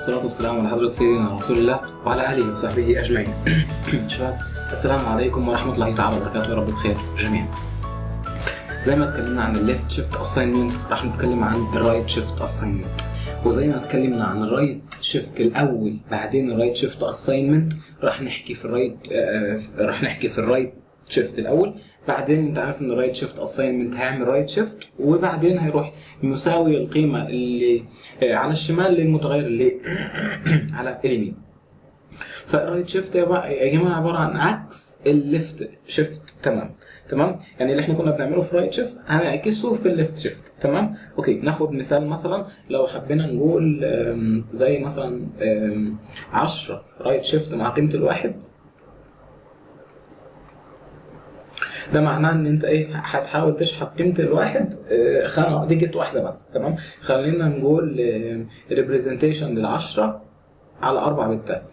والصلاة والسلام على حضرة سيدنا رسول الله وعلى آله وصحبه أجمعين. شباب السلام عليكم ورحمة الله تعالى وبركاته يا رب بخير جميعا. زي ما اتكلمنا عن الليفت شيفت اساينمنت راح نتكلم عن الرايت شيفت اساينمنت وزي ما اتكلمنا عن الرايت شيفت الاول بعدين الرايت شيفت اساينمنت راح نحكي في الرايت آه راح نحكي في الرايت شيفت الاول بعدين انت عارف ان الرايت شيفت اساينمنت هيعمل رايت شيفت وبعدين هيروح مساوي القيمه اللي آه على الشمال للمتغير اللي على اليمين فالرايت شيفت يا جماعه عباره عن عكس الليفت شيفت تمام تمام يعني اللي احنا كنا بنعمله في رايت شيفت هنعكسه في الليفت شيفت تمام اوكي ناخد مثال مثلا لو حبينا نقول زي مثلا 10 رايت شيفت مع قيمه الواحد ده معناه ان انت ايه هتحاول تشحط قيمه الواحد خانه ديجيت واحده بس تمام خلينا نقول ريبريزنتيشن للعشرة على اربع بتات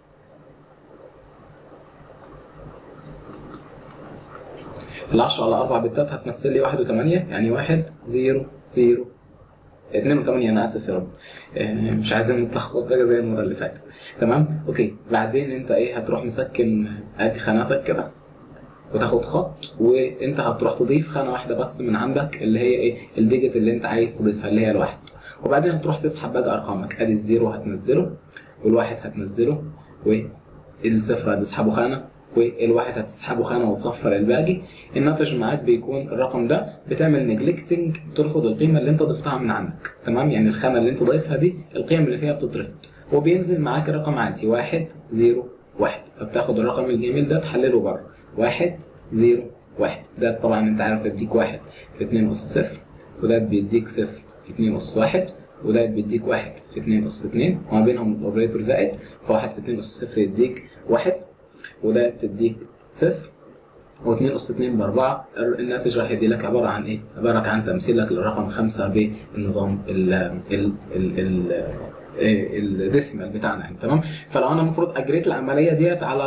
العشرة على أربع بتات هتمثل لي واحد وثمانية يعني واحد زيرو زيرو اتنين وثمانية أنا آسف يا رب مش عايزين نتلخبط بقى زي المرة اللي فاتت تمام أوكي بعدين أنت إيه هتروح مسكن أدي خاناتك كده وتاخد خط وأنت هتروح تضيف خانة واحدة بس من عندك اللي هي إيه الديجيت اللي أنت عايز تضيفها اللي هي الواحد وبعدين هتروح تسحب بقى أرقامك أدي الزيرو هتنزله والواحد هتنزله والصفر هتسحبه خانة والواحد هتسحبه خانه وتصفر الباقي الناتج معاك بيكون الرقم ده بتعمل نجلكتنج بترفض القيمه اللي انت ضفتها من عندك تمام يعني الخانه اللي انت ضايفها دي القيم اللي فيها بتترفض وبينزل معاك الرقم عادي واحد زيرو واحد فبتاخد الرقم الجميل ده تحلله بره واحد زيرو واحد ده طبعا انت عارف يديك واحد في اتنين اس صفر وده بيديك صفر في اتنين اس واحد وده بيديك واحد في اتنين اس اتنين وما بينهم الاوبريتور زائد فواحد في اتنين اس صفر يديك واحد وده تديك صفر و2 اس 2 باربعة الناتج راح يدي لك عبارة عن ايه؟ عبارة عن تمثيلك للرقم خمسة بالنظام ال ال ال ال الديسيمال بتاعنا يعني تمام؟ فلو انا المفروض اجريت العملية ديت على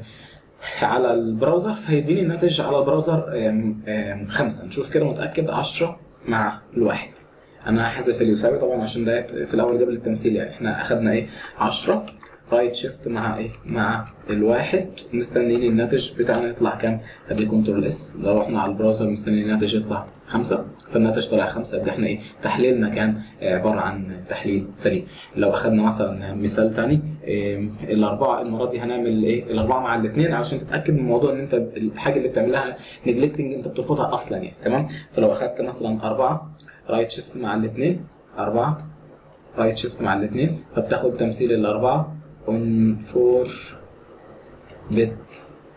على البراوزر فهيديني الناتج على البراوزر خمسة نشوف كده متأكد 10 مع الواحد انا هحذف اليساوي طبعا عشان ده في الاول قبل التمثيل يعني احنا اخدنا ايه 10 رايت شيفت مع ايه؟ مع الواحد مستنيين الناتج بتاعنا يطلع كام؟ ادي كنترول اس لو رحنا على البراوزر مستنيين الناتج يطلع خمسة فالناتج طلع خمسة يبقى احنا ايه؟ تحليلنا كان عبارة عن تحليل سليم. لو اخدنا مثلا مثال تاني إيه الاربعة المرة دي هنعمل ايه؟ الاربعة مع الاثنين علشان تتأكد من الموضوع ان انت الحاجة اللي بتعملها نجلكتنج انت بترفضها اصلا يعني تمام؟ فلو اخدت مثلا اربعة رايت شيفت مع الاثنين أربعة رايت شيفت مع الاثنين فبتاخد تمثيل الأربعة on 4 bit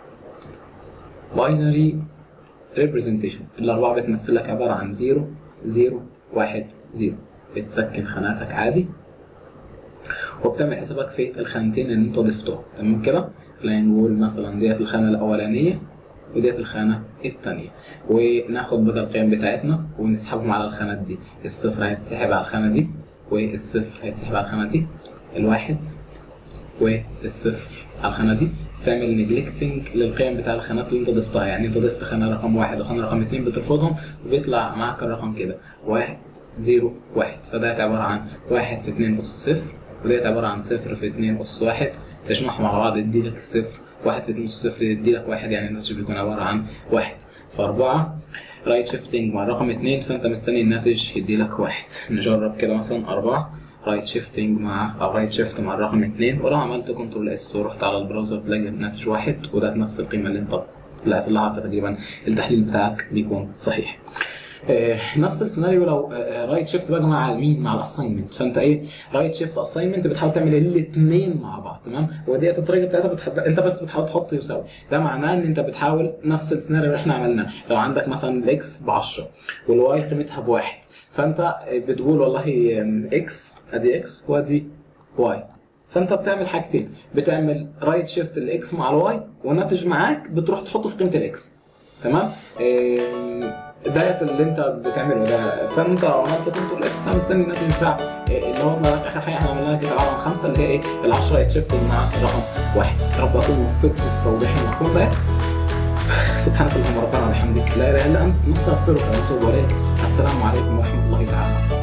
binary representation الأربعة بتمثل لك عبارة عن 0 0 1 0 بتسكن خاناتك عادي وبتعمل حسابك في الخانتين اللي انت ضفتهم تمام كده خلينا نقول مثلا ديت الخانة الأولانية وديت الخانة الثانية وناخد بقى القيم بتاعتنا ونسحبهم على الخانات دي الصفر هيتسحب على الخانة دي والصفر هيتسحب على الخانة دي الواحد والصفر على الخانه دي بتعمل نجلكتنج للقيم بتاع الخانات اللي انت ضفتها يعني انت ضفت خانه رقم واحد وخانه رقم اتنين بترفضهم وبيطلع معاك الرقم كده واحد زيرو واحد فده عباره عن واحد في اتنين اس صفر وديت عباره عن صفر في اتنين اس واحد تجمعهم مع بعض يدي لك صفر واحد في اتنين اس صفر يدي لك واحد يعني الناتج بيكون عباره عن واحد فاربعه رايت شيفتنج مع رقم اتنين فانت مستني الناتج يدي لك واحد نجرب كده مثلا اربعه رايت شيفتنج مع او رايت شيفت مع الرقم 2 ولو عملت كنترول اس ورحت على البراوزر تلاقي الناتج واحد وده نفس القيمه اللي انت طلعت لها فتقريبا التحليل بتاعك بيكون صحيح. آه نفس السيناريو لو آه رايت شيفت بقى مع مين مع الاساينمنت فانت ايه رايت شيفت اساينمنت بتحاول تعمل الاثنين مع بعض تمام وديت الطريقه بتاعتها بتحب... انت بس بتحاول تحط يساوي ده معناه ان انت بتحاول نفس السيناريو اللي احنا عملناه لو عندك مثلا الاكس ب 10 والواي قيمتها بواحد فانت بتقول والله اكس ادي اكس وادي واي فانت بتعمل حاجتين بتعمل رايت شيفت الاكس مع الواي والناتج معاك بتروح تحطه في قيمه الاكس تمام ديت اللي انت بتعمله ده فانت عملت كنترول اس فمستني الناتج بتاع اللي هو طلع لك اخر حاجه احنا عملناها كده عباره عن خمسه اللي هي ايه ال 10 رايت شيفت مع رقم واحد يا رب اكون وفقت في توضيح المفهوم ده سبحانك اللهم ربنا وبحمدك لا اله الا انت نستغفرك ونتوب اليك السلام عليكم ورحمه الله تعالى